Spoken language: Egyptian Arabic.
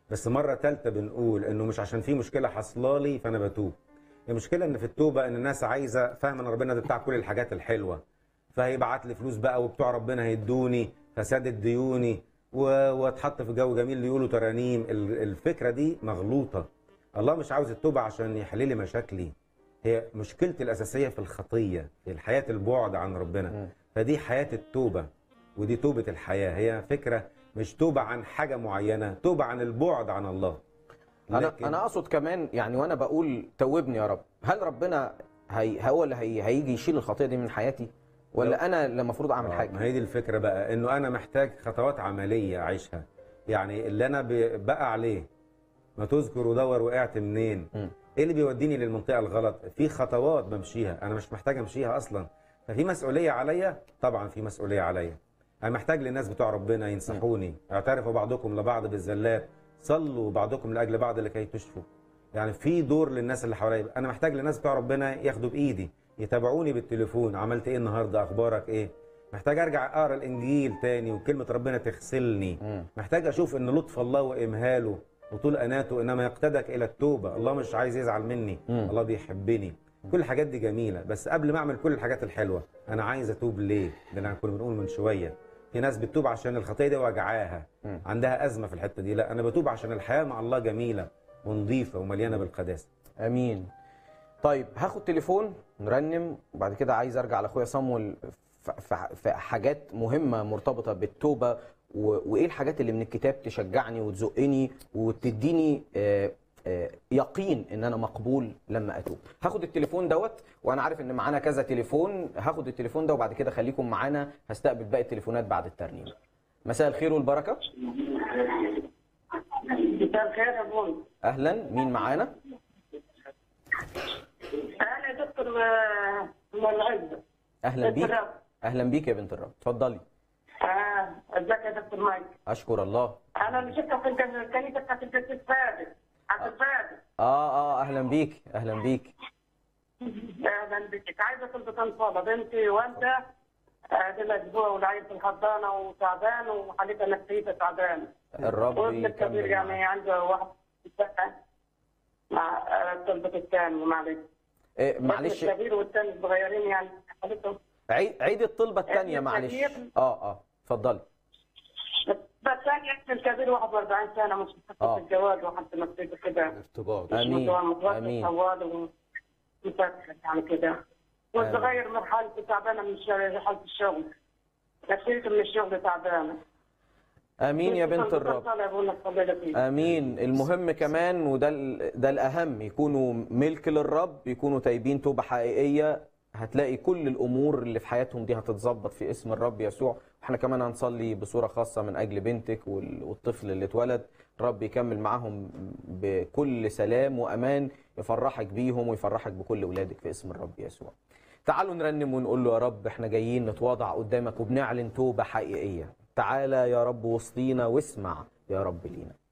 بس مره ثالثه بنقول انه مش عشان في مشكله حصلالي فانا بتوب المشكله ان في التوبه ان الناس عايزه فاهمه ان ربنا ده بتاع كل الحاجات الحلوه فهيبعت لي فلوس بقى وبتوع ربنا هيدوني فسدد ديوني و- واتحط في جو جميل يقولوا ترانيم ال- الفكره دي مغلوطه الله مش عاوز التوبه عشان يحل لي مشاكلي هي مشكلتي الاساسيه في الخطيه في الحياه البعد عن ربنا فدي حياه التوبه ودي توبه الحياه هي فكره مش توبه عن حاجه معينه توبه عن البعد عن الله انا لكن- انا اقصد كمان يعني وانا بقول توبني يا رب هل ربنا هي هو اللي هي هيجي يشيل الخطيه دي من حياتي ولا انا اللي المفروض اعمل آه، حاجه ما هي دي الفكره بقى انه انا محتاج خطوات عمليه اعيشها يعني اللي انا ب- بقى عليه ما تذكر ودور وقعت منين مم. ايه اللي بيوديني للمنطقه الغلط في خطوات بمشيها انا مش محتاج امشيها اصلا ففي مسؤوليه عليا طبعا في مسؤوليه عليا انا محتاج للناس بتوع ربنا ينصحوني اعترفوا بعضكم لبعض بالزلات صلوا بعضكم لاجل بعض لكي تشفوا يعني في دور للناس اللي حواليا انا محتاج للناس بتوع ربنا ياخدوا بايدي يتابعوني بالتليفون عملت ايه النهارده اخبارك ايه محتاج ارجع اقرا الانجيل تاني وكلمه ربنا تغسلني مم. محتاج اشوف ان لطف الله وامهاله وطول اناته انما يقتدك الى التوبه الله مش عايز يزعل مني مم. الله بيحبني كل الحاجات دي جميله بس قبل ما اعمل كل الحاجات الحلوه انا عايز اتوب ليه ده اللي كنا بنقول من شويه في ناس بتتوب عشان الخطيه دي وجعاها مم. عندها ازمه في الحته دي لا انا بتوب عشان الحياه مع الله جميله ونظيفه ومليانه بالقداسه امين طيب هاخد تليفون نرنم وبعد كده عايز ارجع لاخويا صامويل ف- ف- في حاجات مهمه مرتبطه بالتوبه و- وايه الحاجات اللي من الكتاب تشجعني وتزقني وتديني آه، آه، يقين ان انا مقبول لما اتوب هاخد التليفون دوت وانا عارف ان معانا كذا تليفون هاخد التليفون ده وبعد كده خليكم معانا هستقبل باقي التليفونات بعد الترنيم مساء الخير والبركه مساء الخير يا بوي اهلا مين معانا انا يا دكتور آه، من العزه اهلا بيك الرب. اهلا بيك يا بنت الرب اتفضلي اه ازيك يا دكتور مايك اشكر الله انا اللي شفتها في الكن- الكنيسه بتاعت القديس فادي عبد الفادي اه اه اهلا بيك اهلا بيك اهلا بك عايزه طلبة صلاة بنتي والده آه، دي الاسبوع والعيل في الحضانه وتعبان وحالتها نفسيتها تعبان الرب وابن الكبير يكمل يعني معاك. عنده واحد سنه مع آه، طلبة الثاني معلش إيه معلش ابن الكبير والثاني صغيرين يعني حالتهم عيد عيد الطلبه الثانيه ابن معلش الكبير. اه اه اتفضلي بس ثاني ابن الكبير 41 سنه مش آه. متفق الجواز وحتى نفسيته كده ارتباط امين متوسط امين طوال ومتفق يعني كده والصغير من حالته تعبانه من الشغل- حاله الشغل نفسيته من الشغل تعبانه امين يا بنت الرب صلى ابونا صلى فيه امين المهم كمان وده ال- ده الاهم يكونوا ملك للرب يكونوا تايبين توبه حقيقيه هتلاقي كل الامور اللي في حياتهم دي هتتظبط في اسم الرب يسوع واحنا كمان هنصلي بصوره خاصه من اجل بنتك وال- والطفل اللي اتولد الرب يكمل معاهم بكل سلام وامان يفرحك بيهم ويفرحك بكل اولادك في اسم الرب يسوع تعالوا نرنم ونقول له يا رب احنا جايين نتواضع قدامك وبنعلن توبه حقيقيه تعالى يا رب وسطينا واسمع يا رب لينا